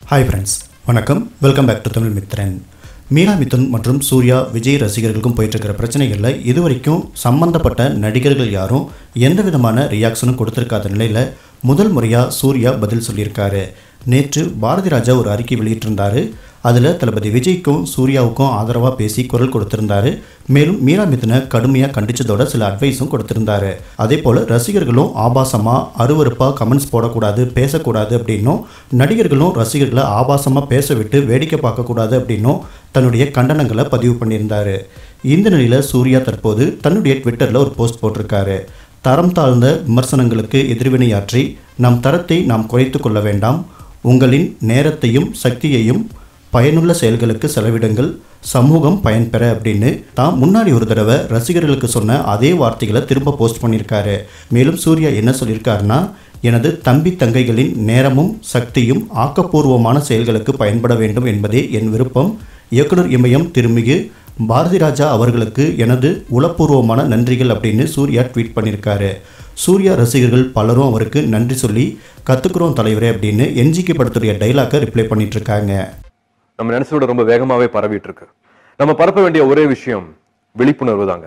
hi friends வணக்கம் welcome back to Tamil Mithran Meera Mithun மற்றும் சூர்யா விஜய் ரசிகர்களுக்கும் போயிட்டு இருக்கிற பிரச்சனைகளில் இதுவரைக்கும் சம்பந்தப்பட்ட நடிகர்கள் யாரும் எந்த விதமான ரியாக்ஷனும் கொடுத்துருக்காத நிலையில் முதல் முறையாக சூர்யா பதில் சொல்லியிருக்காரு நேற்று பாரதி ராஜா ஒரு அறிக்கை வெளியிட்டிருந்தாரு அதில் தளபதி விஜய்க்கும் சூர்யாவுக்கும் ஆதரவாக பேசி குரல் கொடுத்திருந்தாரு மேலும் மீரா மிதுனை கடுமையாக கண்டிச்சதோட சில அட்வைஸும் கொடுத்திருந்தாரு அதே போல் ரசிகர்களும் ஆபாசமாக அருவருப்பாக கமெண்ட்ஸ் போடக்கூடாது பேசக்கூடாது அப்படின்னும் நடிகர்களும் ரசிகர்களை ஆபாசமாக பேச விட்டு வேடிக்கை பார்க்கக்கூடாது அப்படின்னும் தன்னுடைய கண்டனங்களை பதிவு பண்ணியிருந்தாரு இந்த நிலையில் சூர்யா தற்போது தன்னுடைய ட்விட்டரில் ஒரு போஸ்ட் போட்டிருக்காரு தரம் தாழ்ந்த விமர்சனங்களுக்கு எதிர்வினையாற்றி நம் தரத்தை நாம் குறைத்து கொள்ள வேண்டாம் உங்களின் நேரத்தையும் சக்தியையும் பயனுள்ள செயல்களுக்கு செலவிடுங்கள் சமூகம் பயன்பெற அப்படின்னு தான் முன்னாடி ஒரு தடவை ரசிகர்களுக்கு சொன்ன அதே வார்த்தைகளை திரும்ப போஸ்ட் பண்ணியிருக்காரு மேலும் சூர்யா என்ன சொல்லியிருக்காருன்னா எனது தம்பி தங்கைகளின் நேரமும் சக்தியும் ஆக்கப்பூர்வமான செயல்களுக்கு பயன்பட வேண்டும் என்பதே என் விருப்பம் இயக்குனர் இமயம் திருமிகு பாரதி ராஜா அவர்களுக்கு எனது உளப்பூர்வமான நன்றிகள் அப்படின்னு சூர்யா ட்வீட் பண்ணியிருக்காரு சூர்யா ரசிகர்கள் பலரும் அவருக்கு நன்றி சொல்லி கத்துக்குறோம் தலைவரே அப்படின்னு என்ஜிகே படத்துடைய டைலாக்கை ரிப்ளை பண்ணிட்டு இருக்காங்க நம்ம நினைச்சதோட ரொம்ப வேகமாவே பரவிட்டு இருக்கு நம்ம பரப்ப வேண்டிய ஒரே விஷயம் விழிப்புணர்வு தாங்க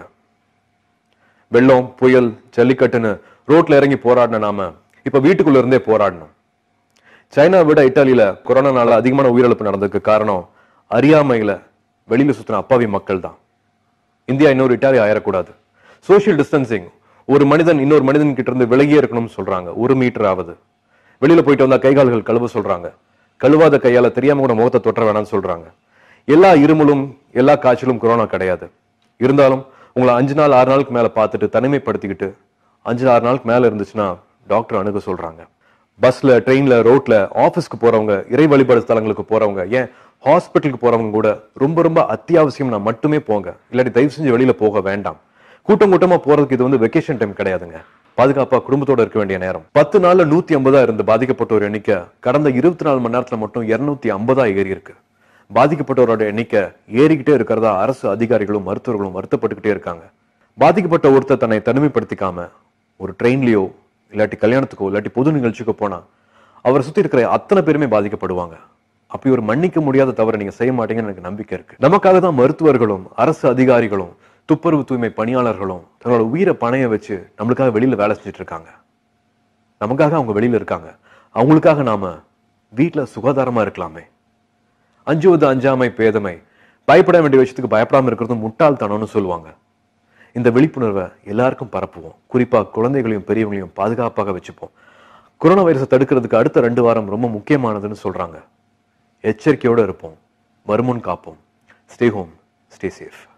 வெள்ளம் புயல் ஜல்லிக்கட்டுன்னு ரோட்ல இறங்கி போராடின நாம இப்ப வீட்டுக்குள்ள இருந்தே போராடணும் சைனா விட இட்டாலியில கொரோனானால அதிகமான உயிரிழப்பு நடந்ததுக்கு காரணம் அறியாமையில வெளியில சுத்தின அப்பாவி மக்கள் தான் இந்தியா இன்னொரு இட்டாலி ஆயிடக்கூடாது சோஷியல் டிஸ்டன்சிங் ஒரு மனிதன் இன்னொரு மனிதன் கிட்ட இருந்து விலகியே இருக்கணும்னு சொல்றாங்க ஒரு மீட்டர் ஆகுது வெளியில போயிட்டு வந்தா கை கால்கள் கழுவ சொல்றாங்க கழுவாத கையால தெரியாம கூட முகத்தை தொற்ற வேணாம்னு சொல்றாங்க எல்லா இருமலும் எல்லா காய்ச்சலும் கொரோனா கிடையாது இருந்தாலும் உங்களை அஞ்சு நாள் ஆறு நாளுக்கு மேல பார்த்துட்டு தனிமைப்படுத்திக்கிட்டு அஞ்சு ஆறு நாளுக்கு மேல இருந்துச்சுன்னா டாக்டர் அணுக சொல்றாங்க பஸ்ல ட்ரெயின்ல ரோட்ல ஆபீஸ்க்கு போறவங்க இறை வழிபாடு ஸ்தலங்களுக்கு போறவங்க ஏன் ஹாஸ்பிட்டலுக்கு போறவங்க கூட ரொம்ப ரொம்ப அத்தியாவசியம்னா மட்டுமே போங்க இல்லாட்டி தயவு செஞ்சு வெளியில போக வேண்டாம் கூட்டம் கூட்டமா போறதுக்கு இது வந்து வெக்கேஷன் டைம் கிடையாதுங்க பாதுகாப்பா குடும்பத்தோட இருக்க வேண்டிய நேரம் பத்து நாள்ல நூத்தி ஐம்பதா இருந்து பாதிக்கப்பட்டோர் எண்ணிக்கை கடந்த இருபத்தி நாலு மணி நேரத்துல மட்டும் இருநூத்தி ஐம்பதா ஏறி இருக்கு பாதிக்கப்பட்டவரோட எண்ணிக்கை ஏறிக்கிட்டே இருக்கிறதா அரசு அதிகாரிகளும் மருத்துவர்களும் வருத்தப்பட்டுக்கிட்டே இருக்காங்க பாதிக்கப்பட்ட ஒருத்தர் தன்னை தனிமைப்படுத்திக்காம ஒரு ட்ரெயின்லயோ இல்லாட்டி கல்யாணத்துக்கோ இல்லாட்டி பொது நிகழ்ச்சிக்கோ போனா அவரை சுத்தி இருக்கிற அத்தனை பேருமே பாதிக்கப்படுவாங்க அப்படி ஒரு மன்னிக்க முடியாத தவறை நீங்க செய்ய மாட்டீங்கன்னு எனக்கு நம்பிக்கை இருக்கு நமக்காக தான் மருத்துவர்களும் அரசு அதிகாரிகளும் துப்புரவு தூய்மை பணியாளர்களும் தங்களோட உயிரை பணைய வச்சு நம்மளுக்காக வெளியில வேலை செஞ்சுட்டு இருக்காங்க நமக்காக அவங்க வெளியில இருக்காங்க அவங்களுக்காக நாம வீட்டுல சுகாதாரமா இருக்கலாமே அஞ்சுவது அஞ்சாமை பேதமை பயப்பட வேண்டிய விஷயத்துக்கு பயப்படாம இருக்கிறது முட்டாள்தனம்னு சொல்லுவாங்க இந்த விழிப்புணர்வை எல்லாருக்கும் பரப்புவோம் குறிப்பா குழந்தைகளையும் பெரியவங்களையும் பாதுகாப்பாக வச்சுப்போம் கொரோனா வைரஸை தடுக்கிறதுக்கு அடுத்த ரெண்டு வாரம் ரொம்ப முக்கியமானதுன்னு சொல்றாங்க எச்சரிக்கையோட இருப்போம் வருமுன் காப்போம் ஸ்டே ஹோம் ஸ்டே சேஃப்